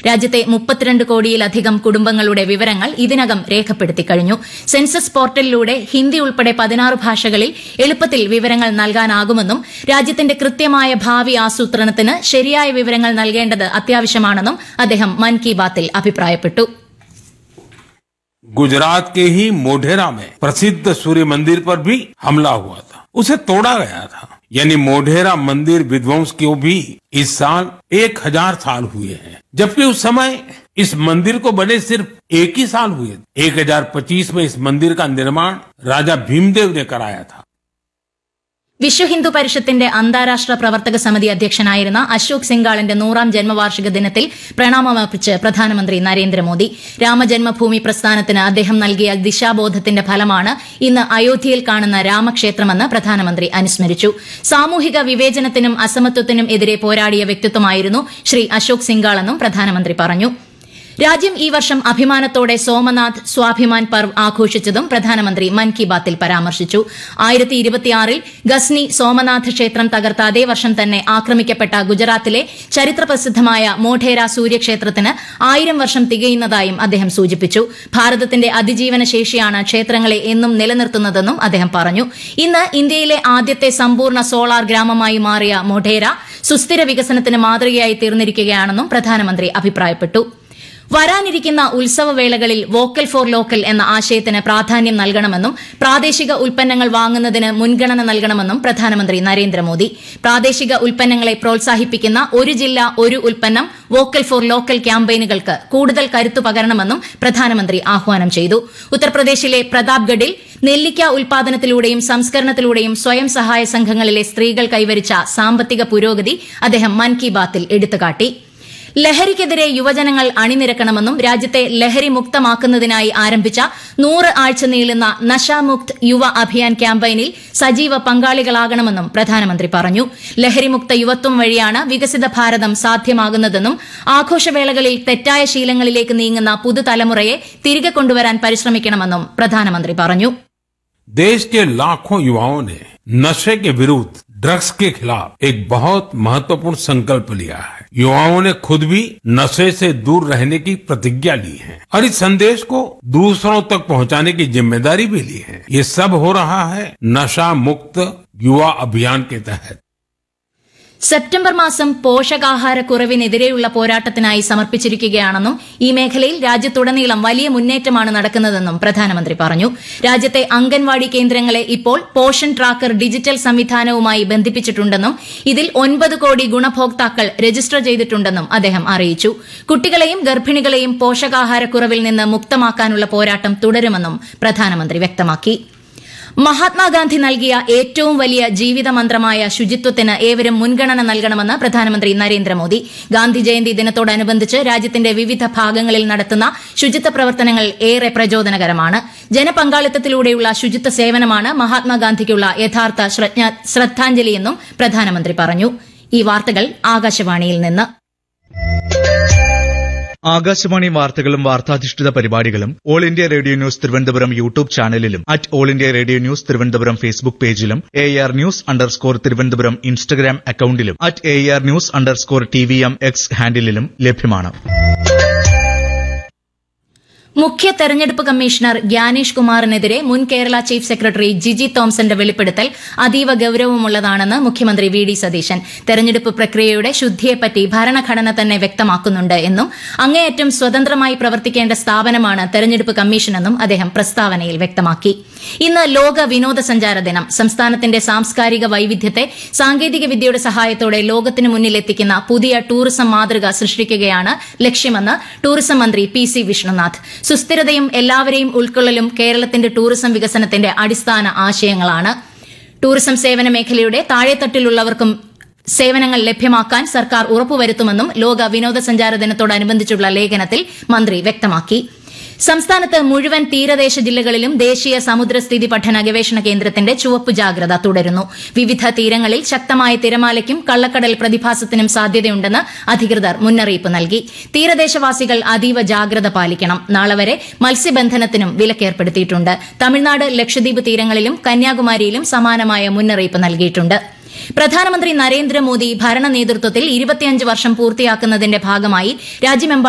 രാജ്യത്തെ മുപ്പത്തിരണ്ട് കോടിയിലധികം കുടുംബങ്ങളുടെ വിവരങ്ങൾ ഇതിനകം രേഖപ്പെടുത്തി കഴിഞ്ഞു സെൻസസ് പോർട്ടലിലൂടെ ഹിന്ദി ഉൾപ്പെടെ പതിനാറ് ഭാഷകളിൽ എളുപ്പത്തിൽ വിവരങ്ങൾ നൽകാനാകുമെന്നും രാജ്യത്തിന്റെ കൃത്യമായ ഭാവി ആസൂത്രണത്തിന് ശരിയായ വിവരങ്ങൾ നൽകേണ്ടത് അത്യാവശ്യമാണെന്നും അദ്ദേഹം മൻ കി ബാത്തിൽ അഭിപ്രായപ്പെട്ടു गुजरात के ही मोढेरा में प्रसिद्ध सूर्य मंदिर पर भी हमला हुआ था उसे तोड़ा गया था यानी मोढेरा मंदिर विध्वंस को भी इस साल एक हजार साल हुए हैं जबकि उस समय इस मंदिर को बने सिर्फ एक ही साल हुए एक हजार पच्चीस में इस मंदिर का निर्माण राजा भीमदेव ने कराया था വിശ്വ ഹിന്ദു പരിഷത്തിന്റെ അന്താരാഷ്ട്ര പ്രവർത്തക സമിതി അധ്യക്ഷനായിരുന്ന അശോക് സിംഗാളിന്റെ നൂറാം ജന്മവാർഷിക ദിനത്തിൽ പ്രണാമമർപ്പിച്ച് പ്രധാനമന്ത്രി നരേന്ദ്രമോദി രാമജന്മഭൂമി പ്രസ്ഥാനത്തിന് അദ്ദേഹം നൽകിയ ദിശാബോധത്തിന്റെ ഫലമാണ് ഇന്ന് അയോധ്യയിൽ കാണുന്ന രാമക്ഷേത്രമെന്ന് പ്രധാനമന്ത്രി അനുസ്മരിച്ചു സാമൂഹിക വിവേചനത്തിനും അസമത്വത്തിനും എതിരെ പോരാടിയ വ്യക്തിത്വമായിരുന്നു ശ്രീ അശോക് സിംഗാളെന്നും പ്രധാനമന്ത്രി പറഞ്ഞു രാജ്യം ഈ വർഷം അഭിമാനത്തോടെ സോമനാഥ് സ്വാഭിമാൻ പർവ് ആഘോഷിച്ചതും പ്രധാനമന്ത്രി മൻ കി ബാത്തിൽ പരാമർശിച്ചു ആയിരത്തി ഇരുപത്തിയാറിൽ ഗസ്നി സോമനാഥ് ക്ഷേത്രം തകർത്ത അതേ വർഷം തന്നെ ആക്രമിക്കപ്പെട്ട ഗുജറാത്തിലെ ചരിത്രപ്രസിദ്ധമായ മോഢേര സൂര്യക്ഷേത്രത്തിന് ആയിരം വർഷം തികയുന്നതായും അദ്ദേഹം സൂചിപ്പിച്ചു ഭാരതത്തിന്റെ അതിജീവന ശേഷിയാണ് ക്ഷേത്രങ്ങളെ എന്നും നിലനിർത്തുന്നതെന്നും അദ്ദേഹം പറഞ്ഞു ഇന്ന് ഇന്ത്യയിലെ ആദ്യത്തെ സമ്പൂർണ്ണ സോളാർ ഗ്രാമമായി മാറിയ മൊഢേര സുസ്ഥിര വികസനത്തിന് മാതൃകയായി തീർന്നിരിക്കുകയാണെന്നും പ്രധാനമന്ത്രി അഭിപ്രായപ്പെട്ടു വരാനിരിക്കുന്ന ഉത്സവവേളകളിൽ വോക്കൽ ഫോർ ലോക്കൽ എന്ന ആശയത്തിന് പ്രാധാന്യം നൽകണമെന്നും പ്രാദേശിക ഉൽപ്പന്നങ്ങൾ വാങ്ങുന്നതിന് മുൻഗണന നൽകണമെന്നും പ്രധാനമന്ത്രി നരേന്ദ്രമോദി പ്രാദേശിക ഉൽപ്പന്നങ്ങളെ പ്രോത്സാഹിപ്പിക്കുന്ന ഒരു ജില്ല ഒരു ഉൽപ്പന്നം വോക്കൽ ഫോർ ലോക്കൽ ക്യാമ്പയിനുകൾക്ക് കൂടുതൽ കരുത്തു പകരണമെന്നും പ്രധാനമന്ത്രി ആഹ്വാനം ചെയ്തു ഉത്തർപ്രദേശിലെ പ്രതാപ്ഗഡിൽ നെല്ലിക്ക ഉൽപാദനത്തിലൂടെയും സംസ്കരണത്തിലൂടെയും സ്വയം സഹായ സംഘങ്ങളിലെ സ്ത്രീകൾ കൈവരിച്ച സാമ്പത്തിക പുരോഗതി അദ്ദേഹം മൻ കി ബാത്തിൽ എടുത്തുകാട്ടി ലഹരിക്കെതിരെ യുവജനങ്ങൾ അണിനിരക്കണമെന്നും രാജ്യത്തെ ലഹരി മുക്തമാക്കുന്നതിനായി ആരംഭിച്ച നൂറ് ആഴ്ച നീളുന്ന നശാമുക്ത് യുവ അഭിയാൻ ക്യാമ്പയിനിൽ സജീവ പങ്കാളികളാകണമെന്നും പ്രധാനമന്ത്രി പറഞ്ഞു ലഹരിമുക്ത യുവത്വം വഴിയാണ് വികസിത ഭാരതം സാധ്യമാകുന്നതെന്നും ആഘോഷവേളകളിൽ തെറ്റായ ശീലങ്ങളിലേക്ക് നീങ്ങുന്ന പുതുതലമുറയെ തിരികെ കൊണ്ടുവരാൻ പരിശ്രമിക്കണമെന്നും പ്രധാനമന്ത്രി പറഞ്ഞു देश के लाखों युवाओं ने नशे के विरुद्ध ड्रग्स के खिलाफ एक बहुत महत्वपूर्ण संकल्प लिया है युवाओं ने खुद भी नशे से दूर रहने की प्रतिज्ञा ली है और इस संदेश को दूसरों तक पहुंचाने की जिम्मेदारी भी ली है ये सब हो रहा है नशा मुक्त युवा अभियान के तहत സെപ്റ്റംബർ മാസം പോഷകാഹാരക്കുറവിനെതിരെയുള്ള പോരാട്ടത്തിനായി സമർപ്പിച്ചിരിക്കുകയാണെന്നും ഈ മേഖലയിൽ രാജ്യത്തുടനീളം വലിയ മുന്നേറ്റമാണ് നടക്കുന്നതെന്നും പ്രധാനമന്ത്രി പറഞ്ഞു രാജ്യത്തെ അംഗൻവാടി കേന്ദ്രങ്ങളെ ഇപ്പോൾ പോഷൻ ട്രാക്കർ ഡിജിറ്റൽ സംവിധാനവുമായി ബന്ധിപ്പിച്ചിട്ടുണ്ടെന്നും ഇതിൽ ഒൻപത് കോടി ഗുണഭോക്താക്കൾ രജിസ്റ്റർ ചെയ്തിട്ടുണ്ടെന്നും അദ്ദേഹം അറിയിച്ചു കുട്ടികളെയും ഗർഭിണികളെയും പോഷകാഹാരക്കുറവിൽ നിന്ന് മുക്തമാക്കാനുള്ള പോരാട്ടം തുടരുമെന്നും പ്രധാനമന്ത്രി വ്യക്തമാക്കി മഹാത്മാഗാന്ധി നൽകിയ ഏറ്റവും വലിയ ജീവിത മന്ത്രമായ ശുചിത്വത്തിന് ഏവരും മുൻഗണന നൽകണമെന്ന് പ്രധാനമന്ത്രി നരേന്ദ്രമോദി ഗാന്ധി ജയന്തി ദിനത്തോടനുബന്ധിച്ച് രാജ്യത്തിന്റെ വിവിധ ഭാഗങ്ങളിൽ നടത്തുന്ന ശുചിത്വ പ്രവർത്തനങ്ങൾ ഏറെ പ്രചോദനകരമാണ് ജനപങ്കാളിത്തത്തിലൂടെയുള്ള ശുചിത്വ സേവനമാണ് മഹാത്മാഗാന്ധിക്കുള്ള യഥാർത്ഥ ശ്രജ്ഞ- ശ്രദ്ധാഞ്ജലിയെന്നും പ്രധാനമന്ത്രി പറഞ്ഞു ഈ വാർത്തകൾ ആകാശവാണിയിൽ നിന്ന് ആകാശവാണി വാർത്തകളും വാർത്താധിഷ്ഠിത പരിപാടികളും all India radio news Thiruvananthapuram YouTube ചാനലിലും at all India radio news Thiruvananthapuram Facebook പേജിലും A R news underscore Thiruvananthapuram Instagram അക്കൌണ്ടിലും at A R news underscore T V M X ഹാൻഡിലും ലഭ്യമാണ് മുഖ്യ തെരഞ്ഞെടുപ്പ് കമ്മീഷണർ ഗ്യാനേഷ് കുമാറിനെതിരെ മുൻ കേരള ചീഫ് സെക്രട്ടറി ജിജി തോംസന്റെ വെളിപ്പെടുത്തൽ അതീവ ഗൌരവമുള്ളതാണെന്ന് മുഖ്യമന്ത്രി വി ഡി സതീശൻ തെരഞ്ഞെടുപ്പ് പ്രക്രിയയുടെ ശുദ്ധിയെപ്പറ്റി ഭരണഘടന തന്നെ വ്യക്തമാക്കുന്നുണ്ട് എന്നും അങ്ങേയറ്റം സ്വതന്ത്രമായി പ്രവർത്തിക്കേണ്ട സ്ഥാപനമാണ് തെരഞ്ഞെടുപ്പ് കമ്മീഷനെന്നും അദ്ദേഹം പ്രസ്താവനയിൽ വ്യക്തമാക്കി ഇന്ന് ലോക വിനോദസഞ്ചാര ദിനം സംസ്ഥാനത്തിന്റെ സാംസ്കാരിക വൈവിധ്യത്തെ സാങ്കേതിക വിദ്യയുടെ സഹായത്തോടെ ലോകത്തിനു മുന്നിലെത്തിക്കുന്ന പുതിയ ടൂറിസം മാതൃക സൃഷ്ടിക്കുകയാണ് ലക്ഷ്യമെന്ന് ടൂറിസം മന്ത്രി പി സി വിഷ്ണുനാഥ് സുസ്ഥിരതയും എല്ലാവരെയും ഉൾക്കൊള്ളലും കേരളത്തിന്റെ ടൂറിസം വികസനത്തിന്റെ അടിസ്ഥാന ആശയങ്ങളാണ് ടൂറിസം സേവന മേഖലയുടെ താഴെത്തട്ടിലുള്ളവർക്കും സേവനങ്ങൾ ലഭ്യമാക്കാൻ സർക്കാർ ഉറപ്പുവരുത്തുമെന്നും ലോക വിനോദസഞ്ചാര ദിനത്തോടനുബന്ധിച്ചുള്ള ലേഖനത്തിൽ മന്ത്രി വ്യക്തമാക്കി സംസ്ഥാനത്ത് മുഴുവൻ തീരദേശ ജില്ലകളിലും ദേശീയ സമുദ്രസ്ഥിതി പഠന ഗവേഷണ കേന്ദ്രത്തിന്റെ ചുവപ്പ് ജാഗ്രത തുടരുന്നു വിവിധ തീരങ്ങളിൽ ശക്തമായ തിരമാലയ്ക്കും കള്ളക്കടൽ പ്രതിഭാസത്തിനും സാധ്യതയുണ്ടെന്ന് അധികൃതർ മുന്നറിയിപ്പ് നൽകി തീരദേശവാസികൾ അതീവ ജാഗ്രത പാലിക്കണം നാളെ വരെ മത്സ്യബന്ധനത്തിനും വിലക്കേർപ്പെടുത്തിയിട്ടുണ്ട് തമിഴ്നാട് ലക്ഷദ്വീപ് തീരങ്ങളിലും കന്യാകുമാരിയിലും സമാനമായ മുന്നറിയിപ്പ് നൽകിയിട്ടുണ്ട് പ്രധാനമന്ത്രി നരേന്ദ്രമോദി ഭരണ നേതൃത്വത്തിൽ ഇരുപത്തിയഞ്ച് വർഷം പൂർത്തിയാക്കുന്നതിന്റെ ഭാഗമായി രാജ്യമെമ്പാടും